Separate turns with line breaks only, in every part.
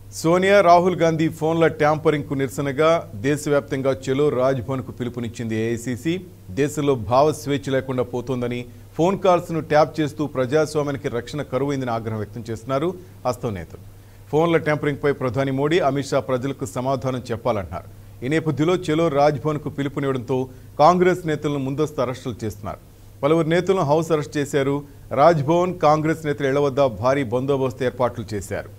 సోనియా రాహుల్ గాంధీ ఫోన్ల ట్యాంపరింగ్ కు నిరసనగా దేశవ్యాప్తంగా చెలో రాజ్భవన్ కు పిలుపునిచ్చింది ఏఐసీసీ దేశంలో భావ స్వేచ్ఛ లేకుండా పోతోందని ఫోన్ కాల్స్ ను ట్యాప్ చేస్తూ ప్రజాస్వామ్యానికి రక్షణ కరువైందని ఆగ్రహం వ్యక్తం చేస్తున్నారు హస్తం నేతలు ఫోన్ల ట్యాంపరింగ్ పై ప్రధాని మోడీ అమిత్ షా ప్రజలకు సమాధానం చెప్పాలంటున్నారు ఈ నేపథ్యంలో చెలో రాజ్భవన్ కు పిలుపునివ్వడంతో కాంగ్రెస్ నేతలను ముందస్తు అరెస్టులు చేస్తున్నారు పలువురు నేతలను హౌస్ అరెస్ట్ చేశారు రాజ్భవన్ కాంగ్రెస్ నేతల ఇళ్ల వద్ద భారీ బందోబస్తు ఏర్పాట్లు చేశారు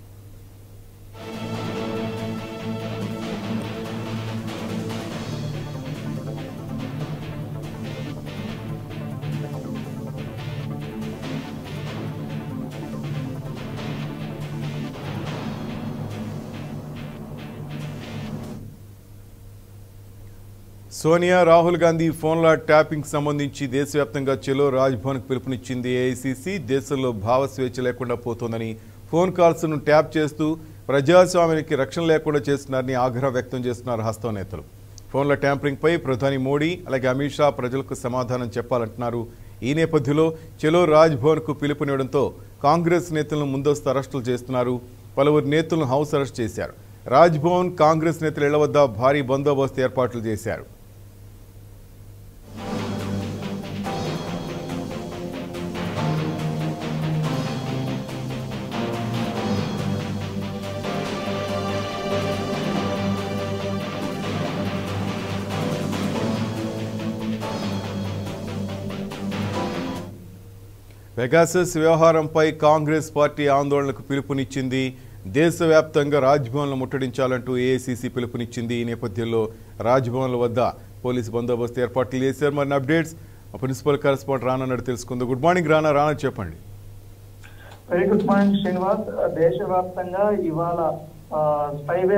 సోనియా రాహుల్ గాంధీ ఫోన్ల ట్యాపింగ్ సంబంధించి దేశవ్యాప్తంగా చెలో రాజ్భవన్కు పిలుపునిచ్చింది ఏఐసీసీ దేశంలో భావ స్వేచ్ఛ లేకుండా పోతోందని ఫోన్ కాల్స్ ను ట్యాప్ చేస్తూ ప్రజాస్వామ్యానికి రక్షణ లేకుండా చేస్తున్నారని ఆగ్రహం వ్యక్తం చేస్తున్నారు హస్తం నేతలు ఫోన్ల ట్యాంపరింగ్ పై ప్రధాని మోడీ అలాగే అమిత్ షా ప్రజలకు సమాధానం చెప్పాలంటున్నారు ఈ నేపథ్యంలో చెలో రాజ్భవన్ కు పిలుపునివ్వడంతో కాంగ్రెస్ నేతలను ముందస్తు అరెస్టులు చేస్తున్నారు పలువురు నేతలను హౌస్ అరెస్ట్ చేశారు రాజ్భవన్ కాంగ్రెస్ నేతల ఇళ్ల వద్ద భారీ బందోబస్తు ఏర్పాట్లు చేశారు పెగాసస్ వ్యవహారంపై కాంగ్రెస్ పార్టీ ఆందోళనకు పిలుపునిచ్చింది దేశవ్యాప్తంగా రాజ్భవన్లు ముట్టడించాలంటూ ఏఐసీసీ పిలుపునిచ్చింది ఈ నేపథ్యంలో రాజ్భవన్ల వద్ద పోలీసు బందోబస్తు ఏర్పాట్లు చేశారు మరిన్ని అప్డేట్స్ మా ప్రిన్సిపల్ కరెస్పాండెంట్ రానా అన్నట్టు తెలుసుకుందాం గుడ్ మార్నింగ్ రానా రానా చెప్పండి
వెరీ గుడ్ మార్నింగ్ శ్రీనివాస్ దేశవ్యాప్తంగా ఇవాళ స్పైవే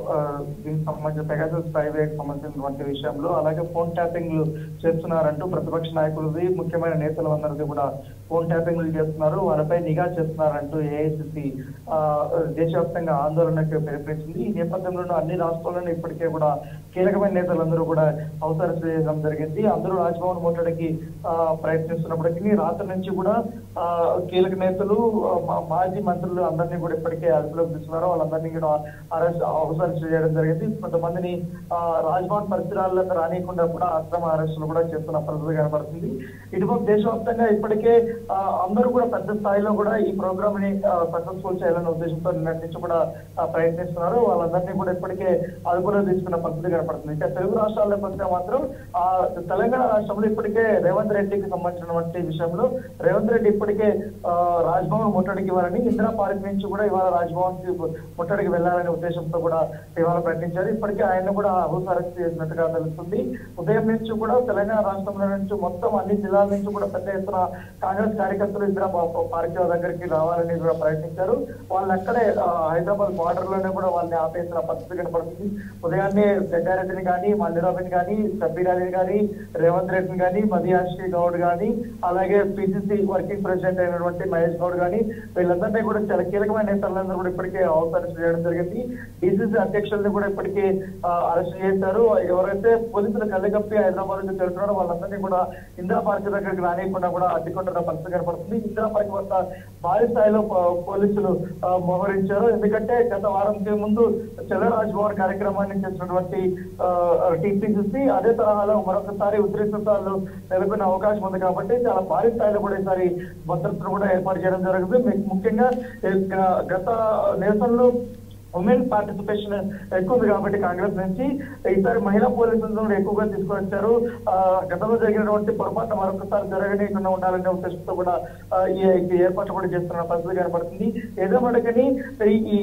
దీనికి సంబంధించిన పెగాసస్ స్పైవే సంబంధించినటువంటి విషయంలో అలాగే ఫోన్ ట్యాపింగ్లు చేస్తున్నారంటూ ప్రతిపక్ష నాయకులది ముఖ్యమైన నేతలు అందరిది కూడా ఫోన్ ట్యాపింగ్లు చేస్తున్నారు వాళ్ళపై నిఘా చేస్తున్నారంటూ ఏఐసిసి దేశవ్యాప్తంగా ఆందోళనకు పిలుపునిచ్చింది ఈ నేపథ్యంలో అన్ని రాష్ట్రాల్లోనూ ఇప్పటికే కూడా కీలకమైన నేతలందరూ కూడా హౌస్ అరెస్ట్ చేయడం జరిగింది అందరూ రాజ్భవన్ ముట్టడికి ఆ, ప్రయత్నిస్తున్నప్పటికీ రాత్రి నుంచి కూడా ఆ, కీలక నేతలు ఆ, మా- మాజీ మంత్రులు అందరినీ కూడా ఇప్పటికే అదుపులోకి తీసుకున్నారు వాళ్ళందరినీ కూడా అరెస్ట్ హౌస్ అరెస్ట్ చేయడం జరిగింది కొంతమందిని ఆ, రాజ్భవన్ పరిసరాలకు రానియకుండా కూడా అక్రమ అరెస్టులు కూడా చేస్తున్న పరిస్థితి కనబడుతుంది ఇటుపక్క దేశవ్యాప్తంగా ఇప్పటికే ఆ, అందరూ కూడా పెద్ద స్థాయిలో కూడా ఈ ప్రోగ్రామ్ ని సక్సెస్ఫుల్ చేయాలనే ఉద్దేశంతో నిన్నటి నుంచి కూడా ఆ, ప్రయత్నిస్తున్నారు వాళ్ళందరినీ కూడా ఇప్పటికే అదుపులో తీసుకున్న పరిస్థితి కనపడుతుంది ఇంకా తెలుగు రాష్ట్రాల్లో వస్తే మాత్రం ఆ తెలంగాణ రాష్ట్రంలో ఇప్పటికే రేవంత్ రెడ్డికి సంబంధించినటువంటి విషయంలో రేవంత్ రెడ్డి ఇప్పటికే ఆ, రాజ్భవన్ ముట్టడికి ఇవ్వాలని ఇందిరా పార్క్ నుంచి కూడా ఇవాళ రాజ్భవన్ కి ముట్టడికి వెళ్లాలనే ఉద్దేశంతో కూడా ఇవాళ ప్రకటించారు ఇప్పటికే ఆయన కూడా హౌస్ అరెస్ట్ చేసినట్టుగా తెలుస్తుంది ఉదయం నుంచి కూడా తెలంగాణ రాష్ట్రంలో నుంచి మొత్తం అన్ని జిల్లాల నుంచి కూడా పెద్ద ఎత్తున కాంగ్రెస్ కార్యకర్తలు ఇందిరా పా- పార్క్ దగ్గరికి రావాలని కూడా ప్రయత్నించారు వాళ్ళు అక్కడే ఆ, హైదరాబాద్ బార్డర్ లోనే కూడా వాళ్ళని ఆపేసిన పరిస్థితి కనపడుతుంది ఉదయాన్నే జగ్గారెడ్డిని కానీ మల్లిరాబిని కానీ సబ్బీర్ అలీని కానీ రేవంత్ రెడ్డిని కానీ మదియాశ్రీ గౌడ్ కానీ అలాగే పిసిసి వర్కింగ్ ప్రెసిడెంట్ అయినటువంటి మహేష్ గౌడ్ కానీ వీళ్ళందరినీ కూడా చాలా కీలకమైన నేతలందరూ కూడా ఇప్పటికే హౌస్ అరెస్ట్ చేయడం జరిగింది డిసిసి అధ్యక్షుల్ని కూడా ఇప్పటికే ఆ, అరెస్ట్ చేశారు ఎవరైతే పోలీసులు కళ్ళకప్పి హైదరాబాద్ నుంచి వెళ్తున్నారో వాళ్ళందరినీ కూడా ఇందిరా పార్క్ దగ్గరికి రానియకుండా కూడా అడ్డుకుంటున్న పరిస్థితి కనపడుతుంది ఇందిరా పార్క్ వద్ద భారీ స్థాయిలో పో- పోలీసులు ఆ, మోహరించారు ఎందుకంటే గత వారంకి ముందు చల్ల రాజ్భవన్ కార్యక్రమాన్ని చేసినటువంటి టీపీసీసీ అదే తరహాలో మరొకసారి ఉద్రిక్తతలు నెలకొనే అవకాశం ఉంది కాబట్టి చాలా భారీ స్థాయిలో కూడా ఈసారి భద్రతను కూడా ఏర్పాటు చేయడం జరుగుతుంది మీకు ముఖ్యంగా ఏ, గ- గత నిరసనలు ఉమెన్ పార్టిసిపేషన్ ఎక్కువ ఉంది కాబట్టి కాంగ్రెస్ నుంచి ఈసారి మహిళా పోలీసులను కూడా ఎక్కువగా తీసుకొచ్చారు ఆ, గతంలో జరిగినటువంటి పొరపాటు మరొకసారి జరగనీయకుండా ఉండాలనే ఉద్దేశంతో కూడా ఆ, ఈ ఈ ఏర్పాట్లు కూడా చేస్తున్న పరిస్థితి కనపడుతుంది ఏదో మనకని ఈ- ఈ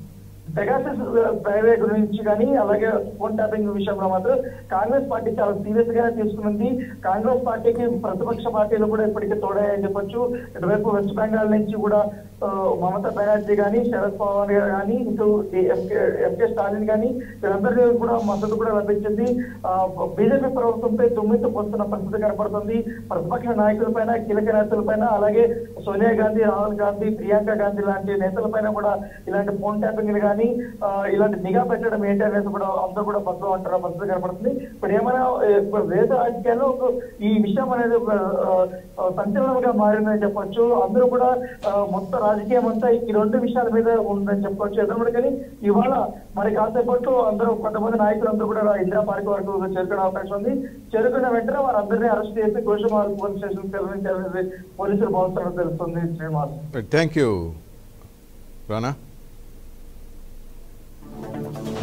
పెగాసస్ ప్రైవేట్ గురించి కానీ అలాగే ఫోన్ ట్యాపింగ్ విషయంలో మాత్రం కాంగ్రెస్ పార్టీ చాలా సీరియస్ గానే తీసుకున్నది కాంగ్రెస్ పార్టీకి ప్రతిపక్ష పార్టీలు కూడా ఇప్పటికే తోడాయని చెప్పొచ్చు ఇటువైపు వెస్ట్ బెంగాల్ నుంచి కూడా ఆ, మమతా బెనర్జీ కానీ శరద్ పవార్ గారు కానీ ఇటు ఎంకే ఎంకే స్టాలిన్ కానీ వీళ్ళందరికీ కూడా మద్దతు కూడా లభించింది బీజేపీ ప్రభుత్వంపై దుమ్మెత్తు పోస్తున్న పరిస్థితి కనపడుతుంది ప్రతిపక్ష నాయకులపైన కీలక నేతలపైన అలాగే సోనియా గాంధీ రాహుల్ గాంధీ ప్రియాంక గాంధీ లాంటి నేతలపైన కూడా ఇలాంటి ఫోన్ ట్యాపింగ్ కానీ కానీ ఆ, ఇలాంటి నిఘా పెట్టడం ఏంటి అనేది కూడా అందరూ కూడా పక్కన ఉంటారు పరిస్థితి కనపడుతుంది ఇప్పుడు ఏమైనా ఏ, ఇప్పుడు వేద రాజకీయాల్లో ఒక ఈ విషయం అనేది ఒక ఆ, ఆ, సంచలనంగా మారిందని చెప్పొచ్చు అందరూ కూడా ఆ, మొత్తం రాజకీయం అంతా ఈ రెండు విషయాల మీద ఉందని చెప్పొచ్చు ఎందుకంటే కానీ ఇవాళ మరి కాసేపట్లో అందరూ కొంతమంది నాయకులు అందరూ కూడా ఇందిరా పార్క్ వరకు చేరుకునే అవకాశం ఉంది చేరుకున్న వెంటనే వారందరినీ అరెస్ట్ చేసి గోషమార్గ్ పోలీస్ స్టేషన్ తరలించాలని పోలీసులు భావిస్తున్నట్టు తెలుస్తుంది శ్రీనివాస్
థ్యాంక్ యూ రానా